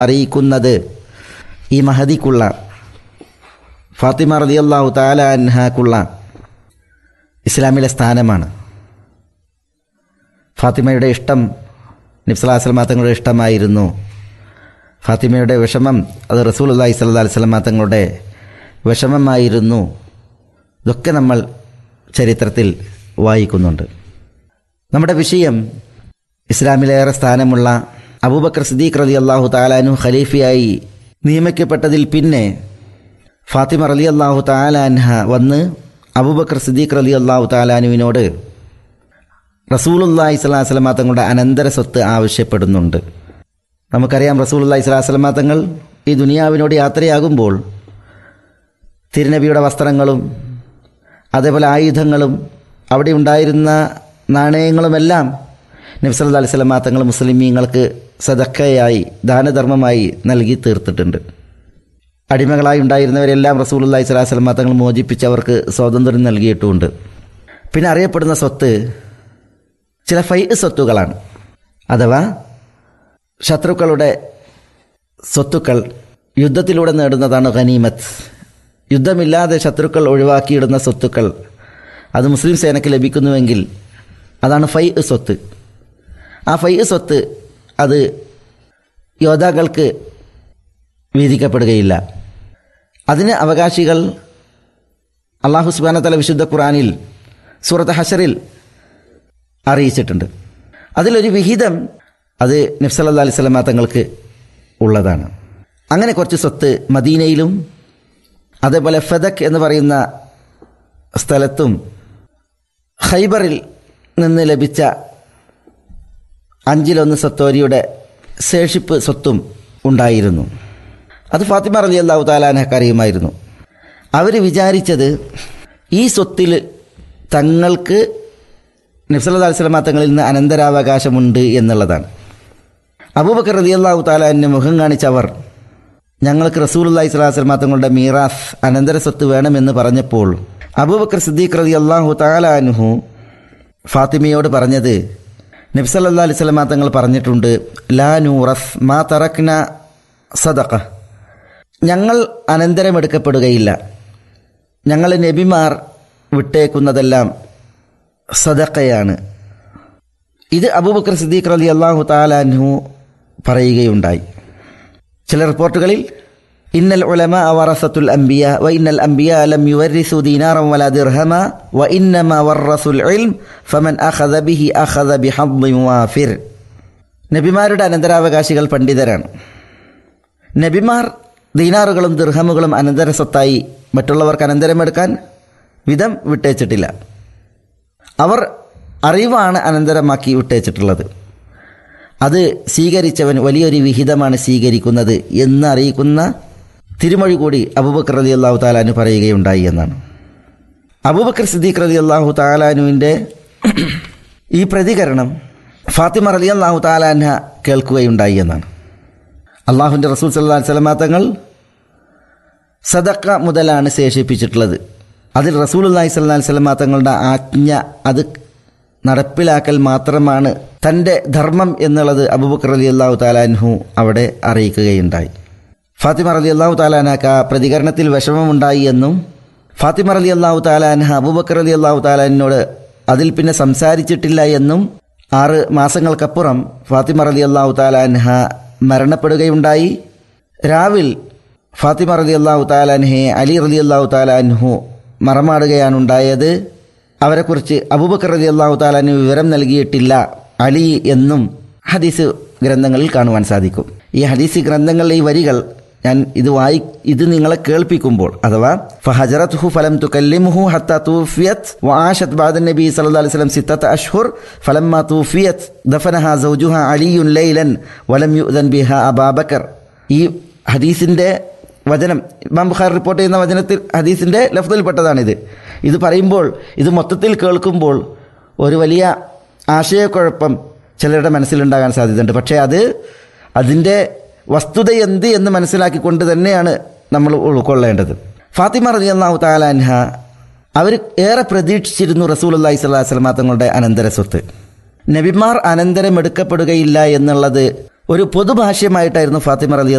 അറിയിക്കുന്നത് ഈ മഹദിക്കുള്ള ഫാത്തിമ റളിയല്ലാഹു തആല അൻഹാക്കുള്ള ഇസ്ലാമിലെ സ്ഥാനമാണ് ഫാത്തിമയുടെ ഇഷ്ടം നിബ്സലാസ്ലമ തങ്ങളുടെ ഇഷ്ടമായിരുന്നു ഫാത്തിമയുടെ വിഷമം അത് റസൂൽ അള്ളാഹി സ്വല്ലാ അലിസ്ലമ തങ്ങളുടെ വിഷമമായിരുന്നു ഇതൊക്കെ നമ്മൾ ചരിത്രത്തിൽ വായിക്കുന്നുണ്ട് നമ്മുടെ വിഷയം ഇസ്ലാമിലേറെ സ്ഥാനമുള്ള അബൂബക്കർ സിദ്ദീഖ് റലി അള്ളാഹു താലാനു ഖലീഫയായി നിയമിക്കപ്പെട്ടതിൽ പിന്നെ ഫാത്തിമ റലി അള്ളാഹു താലാൻഹ വന്ന് അബൂബക്കർ സിദ്ദീഖ് റലി അള്ളാഹു താലാനുവിനോട് റസൂലുല്ലാഹി സ്വലാഹു വസ്ലമ തങ്ങളുടെ അനന്തര സ്വത്ത് ആവശ്യപ്പെടുന്നുണ്ട് നമുക്കറിയാം റസൂലുല്ലാഹി സ്വലാഹു വസ്ലമ തങ്ങൾ ഈ ദുനിയാവിനോട് യാത്രയാകുമ്പോൾ തിരുനബിയുടെ വസ്ത്രങ്ങളും അതേപോലെ ആയുധങ്ങളും അവിടെ ഉണ്ടായിരുന്ന നാണയങ്ങളുമെല്ലാം നബ്സല്ലാ അലൈഹി സ്വലമാ തങ്ങൾ മുസ്ലിമീങ്ങൾക്ക് സദക്കയായി ദാനധർമ്മമായി നൽകി തീർത്തിട്ടുണ്ട് അടിമകളായി ഉണ്ടായിരുന്നവരെല്ലാം റസൂലുല്ലാഹി സ്വലാഹു വസ്ലമാ തങ്ങൾ മോചിപ്പിച്ച് അവർക്ക് സ്വാതന്ത്ര്യം നൽകിയിട്ടുമുണ്ട് പിന്നെ അറിയപ്പെടുന്ന സ്വത്ത് ചില ഫൈ സ്വത്തുകളാണ് അഥവാ ശത്രുക്കളുടെ സ്വത്തുക്കൾ യുദ്ധത്തിലൂടെ നേടുന്നതാണ് ഖനീമത്ത് യുദ്ധമില്ലാതെ ശത്രുക്കൾ ഒഴിവാക്കിയിടുന്ന സ്വത്തുക്കൾ അത് മുസ്ലിം സേനയ്ക്ക് ലഭിക്കുന്നുവെങ്കിൽ അതാണ് ഫൈ സ്വത്ത് ആ ഫൈ സ്വത്ത് അത് യോദ്ധാക്കൾക്ക് വീതിക്കപ്പെടുകയില്ല അതിന് അവകാശികൾ അള്ളാഹു സുബാനത്തല വിശുദ്ധ ഖുറാനിൽ സൂറത്ത് ഹഷറിൽ അറിയിച്ചിട്ടുണ്ട് അതിലൊരു വിഹിതം അത് നബ്സല്ലാ അലൈഹി സ്വലമ തങ്ങൾക്ക് ഉള്ളതാണ് അങ്ങനെ കുറച്ച് സ്വത്ത് മദീനയിലും അതേപോലെ ഫെദക് എന്ന് പറയുന്ന സ്ഥലത്തും ഖൈബറിൽ നിന്ന് ലഭിച്ച അഞ്ചിലൊന്ന് സത്തോരിയുടെ ശേഷിപ്പ് സ്വത്തും ഉണ്ടായിരുന്നു അത് ഫാത്തിമ റലി അള്ളാഹു താലാനഹക്ക് അറിയുമായിരുന്നു അവർ വിചാരിച്ചത് ഈ സ്വത്തിൽ തങ്ങൾക്ക് നബ്സല്ലാ അലിസ്ലാം തങ്ങളിൽ നിന്ന് അനന്തരാവകാശമുണ്ട് എന്നുള്ളതാണ് അബൂബക്കർ റലി അള്ളാഹു താലാനെ മുഖം കാണിച്ചവർ ഞങ്ങൾക്ക് റസൂലുല്ലാഹി സ്വലാസ്ലമ തങ്ങളുടെ മീറാസ് അനന്തര സ്വത്ത് വേണമെന്ന് പറഞ്ഞപ്പോൾ അബൂബക്കർ സിദ്ദീഖ് റതി അള്ളാഹു താലാനുഹു ഫാത്തിമയോട് പറഞ്ഞത് നബ്സല്ലാ അലൈഹി സ്വലമ തങ്ങൾ പറഞ്ഞിട്ടുണ്ട് ലാ നൂറസ് മാ തറക്ന സദഖ ഞങ്ങൾ അനന്തരമെടുക്കപ്പെടുകയില്ല ഞങ്ങൾ നബിമാർ വിട്ടേക്കുന്നതെല്ലാം സദക്കയാണ് ഇത് അബൂബക്കർ സിദ്ദീഖ് റലി അള്ളാഹു താലാൻഹു പറയുകയുണ്ടായി ചില റിപ്പോർട്ടുകളിൽ ഇന്നൽ ഉലമ അവറസത്തുൽ അംബിയ വ ഇന്നൽ അംബിയ ലം യുവരിസു ദീനാറം വല ദിർഹമ വ ഇന്നമ വറസുൽ ഇൽം ഫമൻ അഖദ ബിഹി അഖദ ബിഹദ്ദി വാഫിർ നബിമാരുടെ അനന്തരാവകാശികൾ പണ്ഡിതരാണ് നബിമാർ ദീനാറുകളും ദിർഹമുകളും അനന്തര സ്വത്തായി മറ്റുള്ളവർക്ക് അനന്തരമെടുക്കാൻ വിധം വിട്ടേച്ചിട്ടില്ല അവർ അറിവാണ് അനന്തരമാക്കി വിട്ടേച്ചിട്ടുള്ളത് അത് സ്വീകരിച്ചവൻ വലിയൊരു വിഹിതമാണ് സ്വീകരിക്കുന്നത് എന്ന് അറിയിക്കുന്ന തിരുമൊഴി കൂടി അബൂബക്കർ റലി അള്ളാഹു താലാനു പറയുകയുണ്ടായി എന്നാണ് അബൂബക്കർ സിദ്ദീഖ് റലി അള്ളാഹു താലാനുവിൻ്റെ ഈ പ്രതികരണം ഫാത്തിമ റലി അള്ളാഹു താലാൻഹ കേൾക്കുകയുണ്ടായി എന്നാണ് അള്ളാഹുവിൻ്റെ റസൂൽ സല്ലാ സ്വലമാ തങ്ങൾ സദക്ക മുതലാണ് ശേഷിപ്പിച്ചിട്ടുള്ളത് അതിൽ റസൂൽ അള്ളാഹി സ്വല്ലാ സ്വലമാ തങ്ങളുടെ ആജ്ഞ അത് നടപ്പിലാക്കൽ മാത്രമാണ് തൻ്റെ ധർമ്മം എന്നുള്ളത് അബൂബക്കർ അലി അള്ളാഹു താലാൻഹു അവിടെ അറിയിക്കുകയുണ്ടായി ഫാത്തിമ അലി അള്ളാഹു താലാനക്ക് ആ പ്രതികരണത്തിൽ വിഷമമുണ്ടായി എന്നും ഫാത്തിമ അലി അള്ളാഹു താലാൻഹ അബൂബക്കർ അലി അള്ളാഹു താലാനോട് അതിൽ പിന്നെ സംസാരിച്ചിട്ടില്ല എന്നും ആറ് മാസങ്ങൾക്കപ്പുറം ഫാത്തിമ അലി അള്ളാഹു താലാൻഹ മരണപ്പെടുകയുണ്ടായി രാവിൽ ഫാത്തിമ റലി അള്ളാഹു താലാൻഹെ അലി റലി അള്ളാഹു താലാൻഹു മറമാടുകയാണുണ്ടായത് അവരെക്കുറിച്ച് അബൂബക്കർ റലി അള്ളാഹു താലാന് വിവരം നൽകിയിട്ടില്ല അലി എന്നും ഹദീസ് ഗ്രന്ഥങ്ങളിൽ കാണുവാൻ സാധിക്കും ഈ ഹദീസ് ഗ്രന്ഥങ്ങളിലെ ഈ വരികൾ ഞാൻ ഇത് വായി ഇത് നിങ്ങളെ കേൾപ്പിക്കുമ്പോൾ അഥവാ ഫഹജറത് ഹു ഫലം തുക്കല്ലിമുഹു ഹത്ത തൂഫിയത് വആഷത് ബാദ നബി സല്ലല്ലാഹു അലൈഹി വസല്ലം സിത്തത അഷ്ഹുർ ഫലമ്മ തൂഫിയത് ദഫനഹ സൗജുഹ അലിയുൻ ലൈലൻ വലം യുഅ്ദൻ ബിഹ അബാബക്കർ ഈ ഹദീസിന്റെ വചനം ഇമാം ബുഖാർ റിപ്പോർട്ട് ചെയ്യുന്ന വചനത്തിൽ ഹദീസിന്റെ ലഫ്തിൽപ്പെട്ടതാണിത് ഇത് പറയുമ്പോൾ ഇത് മൊത്തത്തിൽ കേൾക്കുമ്പോൾ ഒരു വലിയ ആശയക്കുഴപ്പം ചിലരുടെ മനസ്സിലുണ്ടാകാൻ സാധ്യതയുണ്ട് പക്ഷേ അത് അതിൻ്റെ വസ്തുത എന്ത് എന്ന് മനസ്സിലാക്കിക്കൊണ്ട് തന്നെയാണ് നമ്മൾ ഉൾക്കൊള്ളേണ്ടത് ഫാത്തിമ റലി അള്ളാഹു താലാൻഹ അവർ ഏറെ പ്രതീക്ഷിച്ചിരുന്നു റസൂൽ അള്ളാഹി സ്വലാഹു വസ്ലമ തങ്ങളുടെ അനന്തര സ്വത്ത് നബിമാർ അനന്തരം എടുക്കപ്പെടുകയില്ല എന്നുള്ളത് ഒരു പൊതുഭാഷ്യമായിട്ടായിരുന്നു ഫാത്തിമ റലി